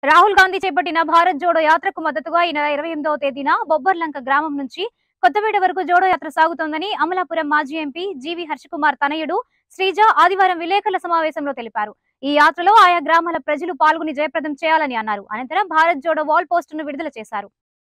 రాహుల్ గాంధీ చేపట్టిన భారత్ జోడో యాత్రకు మద్దతుగా ఈ నెల ఇరవై ఎనిమిదవ తేదీన బొబ్బర్లంక గ్రామం నుంచి కొత్తపేట వరకు జోడో యాత్ర సాగుతోందని అమలాపురం మాజీ ఎంపీ జీవి హర్షకుమార్ తనయుడు శ్రీజ ఆదివారం విలేకరుల సమావేశంలో తెలిపారు ఈ యాత్రలో ఆయా గ్రామాల ప్రజలు పాల్గొని జయప్రదం చేయాలని అన్నారు అనంతరం భారత్ జోడో వాల్ పోస్టును విడుదల చేశారు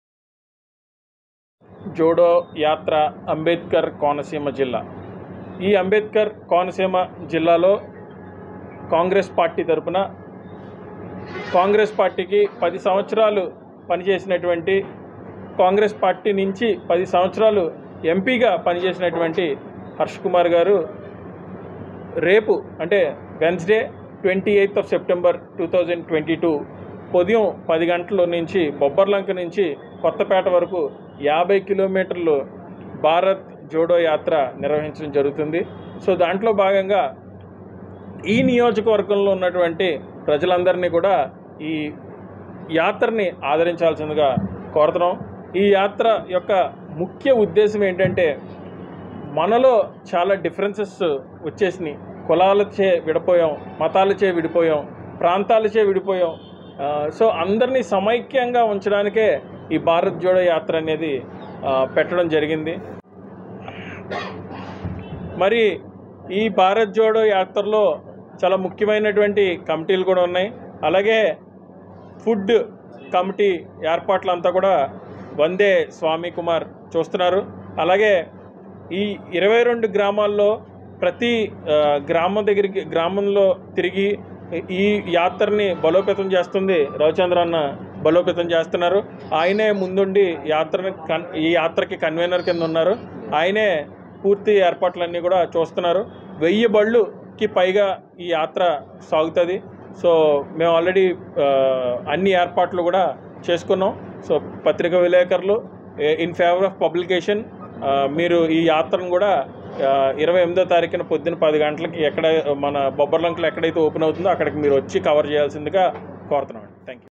జోడో యాత్ర అంబేద్కర్ కోనసీమ జిల్లా ఈ అంబేద్కర్ కోనసీమ జిల్లాలో కాంగ్రెస్ పార్టీ తరపున కాంగ్రెస్ పార్టీకి పది సంవత్సరాలు పనిచేసినటువంటి కాంగ్రెస్ పార్టీ నుంచి పది సంవత్సరాలు ఎంపీగా పనిచేసినటువంటి హర్ష్ కుమార్ గారు రేపు అంటే Wednesday twenty eighth of September two thousand twenty two ఉదయం పది గంటల నుంచి బొబ్బర్లంక నుంచి కొత్తపేట వరకు యాభై కిలోమీటర్లు భారత్ జోడో యాత్ర నిర్వహించడం జరుగుతుంది సో దాంట్లో భాగంగా ఈ నియోజకవర్గంలో ఉన్నటువంటి ప్రజలందరినీ కూడా ఈ యాత్రని ఆదరించాల్సిందిగా కోరుతున్నాం ఈ యాత్ర యొక్క ముఖ్య ఉద్దేశం ఏంటంటే మనలో చాలా డిఫరెన్సెస్ వచ్చేసినాయి కులాలచే విడిపోయాం మతాలచే విడిపోయాం ప్రాంతాలచే విడిపోయాం ఆ, సో అందరినీ సమైక్యంగా ఉంచడానికే ఈ భారత్ జోడో యాత్ర అనేది ఆ, పెట్టడం జరిగింది మరి ఈ భారత్ జోడో యాత్రలో చాలా ముఖ్యమైనటువంటి కమిటీలు కూడా ఉన్నాయి అలాగే ఫుడ్ కమిటీ ఏర్పాట్లంతా కూడా వందే స్వామి కుమార్ చూస్తున్నారు అలాగే ఈ ఇరవై రెండు గ్రామాల్లో ప్రతి ఆ, గ్రామం దగ్గరికి గ్రామంలో తిరిగి ఈ యాత్రని బలోపేతం చేస్తుంది రవిచంద్ర అన్న బలోపేతం చేస్తున్నారు ఆయనే ముందుండి యాత్రని కన్ ఈ యాత్రకి కన్వీనర్ కింద ఉన్నారు ఆయనే పూర్తి ఏర్పాట్లన్నీ కూడా చూస్తున్నారు వెయ్యి బళ్ళుకి పైగా ఈ యాత్ర సాగుతుంది సో మేము ఆల్రెడీ ఆ, అన్ని ఏర్పాట్లు కూడా చేసుకున్నాం సో పత్రికా విలేకరులు ఇన్ ఫేవర్ ఆఫ్ పబ్లికేషన్ మీరు ఈ యాత్రను కూడా ఆ, ఇరవై ఎనిమిదో తారీఖున పొద్దున్న పది గంటలకి ఎక్కడ మన బొబ్బర్లంకలో ఎక్కడైతే ఓపెన్ అవుతుందో అక్కడికి మీరు వచ్చి కవర్ చేయాల్సిందిగా కోరుతున్నాం థ్యాంక్ యూ